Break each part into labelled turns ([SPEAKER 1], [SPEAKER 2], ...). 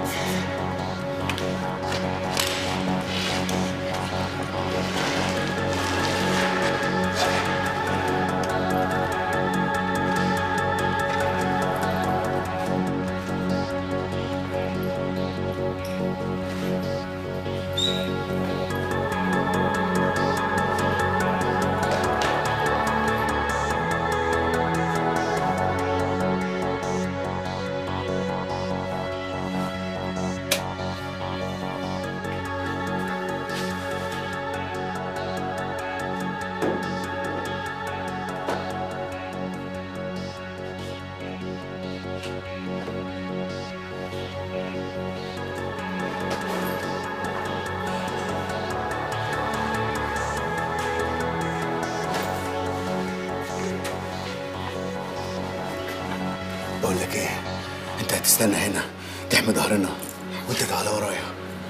[SPEAKER 1] بقول لك ايه انت هتستنى هنا تحمي ظهرنا وانت تعالى ورايا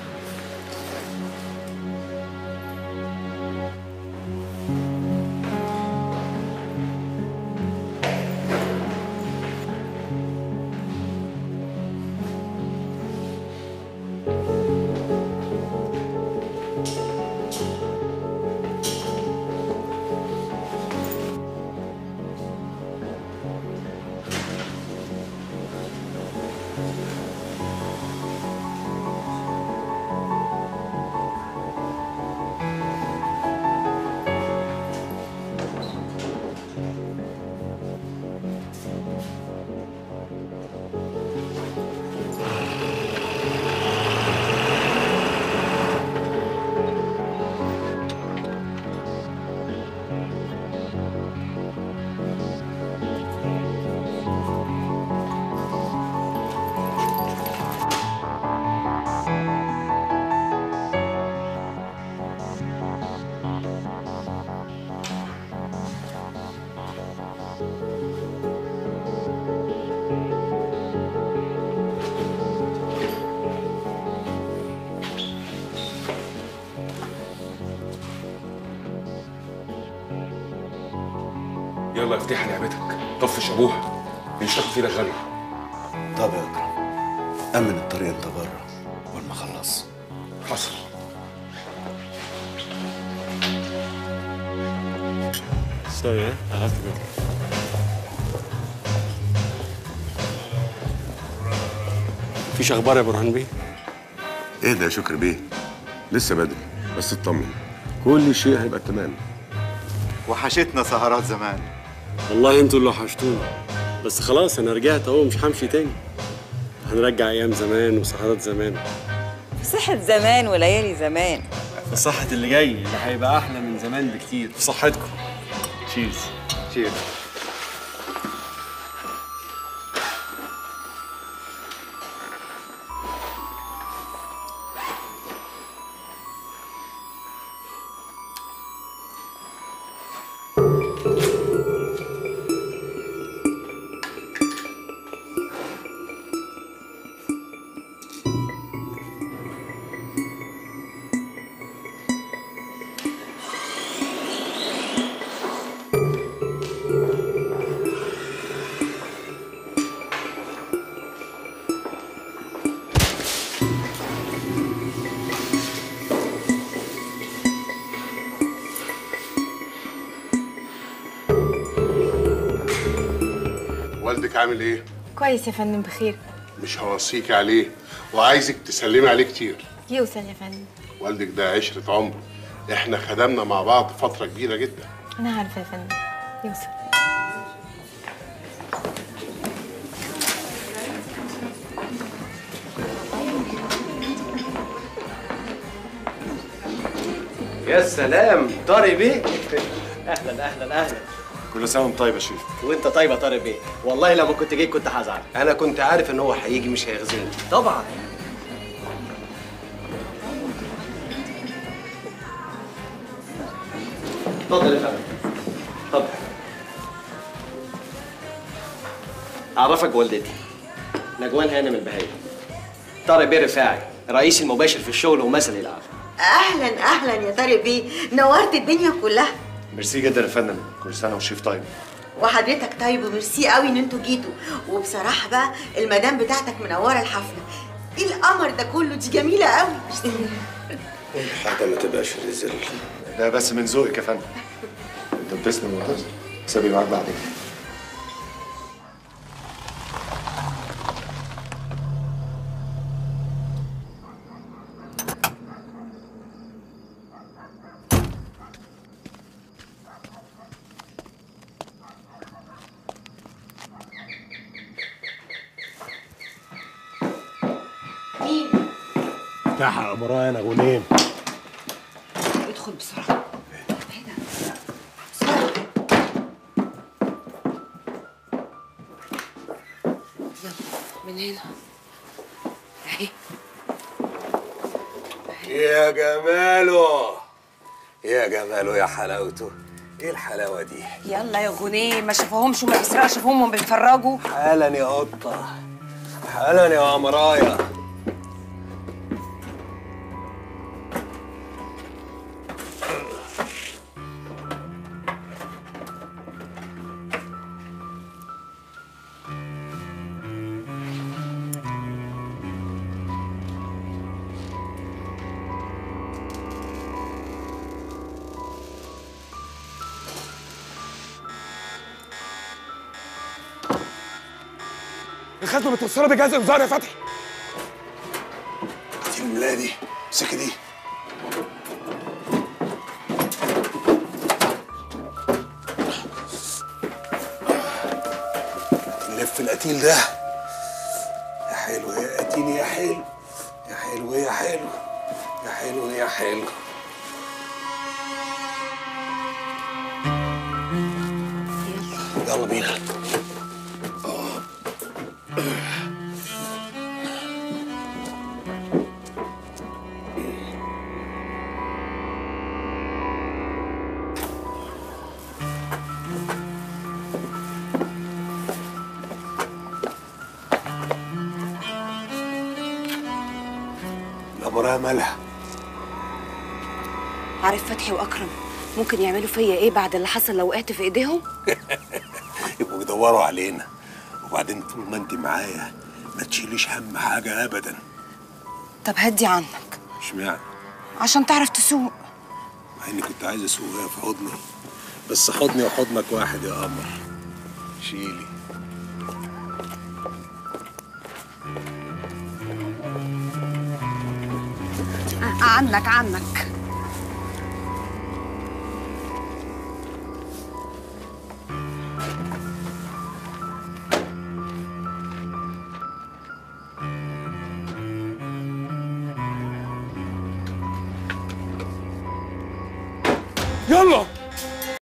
[SPEAKER 2] يلا افتحي لعبتك طفش ابوها مش هتاخد في ايدك غاليه
[SPEAKER 1] طب يا اكرم امن الطريق انت بره والما اخلص
[SPEAKER 2] حصل
[SPEAKER 3] Sorry, eh? I have to go. مفيش اخبار يا برهان بيه
[SPEAKER 4] ايه ده يا شكر بيه لسه بدري بس اطمن كل شيء هيبقى تمام
[SPEAKER 5] وحشتنا سهرات زمان
[SPEAKER 3] والله انتوا اللي وحشتونا بس خلاص انا رجعت اهو مش همشي تاني هنرجع ايام زمان وسهرات زمان
[SPEAKER 6] في صحة زمان وليالي زمان
[SPEAKER 3] في صحة اللي جاي اللي هيبقى احلى من زمان بكتير في صحتكم تشيرز
[SPEAKER 5] تشيرز
[SPEAKER 7] والدك عامل ايه؟
[SPEAKER 8] كويس يا فندم بخير
[SPEAKER 7] مش هوصيكي عليه وعايزك تسلمي عليه كتير
[SPEAKER 8] يوصل يا فندم
[SPEAKER 7] والدك ده عشرة عمر احنا خدمنا مع بعض فترة كبيرة جدا
[SPEAKER 8] انا عارفه يا فندم يوصل
[SPEAKER 9] يا سلام طارق بيه اهلا اهلا اهلا
[SPEAKER 3] كل سنه وانت طيب يا شريف
[SPEAKER 9] وانت طيب يا طارق بيه والله لما كنت جيت كنت هزعل
[SPEAKER 10] انا كنت عارف ان هو هيجي مش هيخزني
[SPEAKER 9] طبعا اتفضل يا فندم اتفضل اعرفك بوالدتي نجوان هانم البهائي طارق بيه رفاعي رئيسي المباشر في الشغل ومثلي الاعلى
[SPEAKER 11] اهلا اهلا يا طارق بيه نورت الدنيا كلها
[SPEAKER 3] ميرسي جدا يا فندم كل سنه والشريف طيب
[SPEAKER 11] وحضرتك طيب وميرسي قوي ان انتوا جيتوا وبصراحه بقى المدام بتاعتك منوره الحفله ايه القمر ده كله دي جميله قوي
[SPEAKER 4] حاجه ما تبقاش رزل
[SPEAKER 5] ده بس من ذوقك يا فندم انت بتسلم معتز سابي معاك بعدين
[SPEAKER 11] مين
[SPEAKER 12] افتحها يا مرايا غنيم
[SPEAKER 11] ادخل بسرعه
[SPEAKER 6] من هنا اهي
[SPEAKER 1] يا جماله يا جماله يا حلاوته ايه الحلاوه دي
[SPEAKER 6] يلا يا غنيه ما شافوهمش وما بيسرقوا شافوهم وهم بيتفرجوا
[SPEAKER 1] حالا يا قطه حالا يا مرايا
[SPEAKER 2] الخزنه متوصله بجهاز انذار يا فتحي
[SPEAKER 1] دي الميلادي سكة دي نلف القتيل ده يا حلو يا قتيل يا حلو يا حلو يا حلو يا حلو يا حلو يلا بينا الأمراء مالها
[SPEAKER 6] عارف فتحي واكرم ممكن يعملوا فيا ايه بعد اللي حصل لو وقعت في ايديهم
[SPEAKER 1] يبقوا يدوروا علينا وبعدين طول ما انت معايا ما تشيليش هم حاجة أبدا
[SPEAKER 6] طب هدي عنك
[SPEAKER 1] اشمعنى؟
[SPEAKER 6] عشان تعرف تسوق
[SPEAKER 1] مع إني كنت عايز أسوق وهي في حضني بس حضني وحضنك واحد يا قمر شيلي
[SPEAKER 6] عنك عنك
[SPEAKER 2] يلا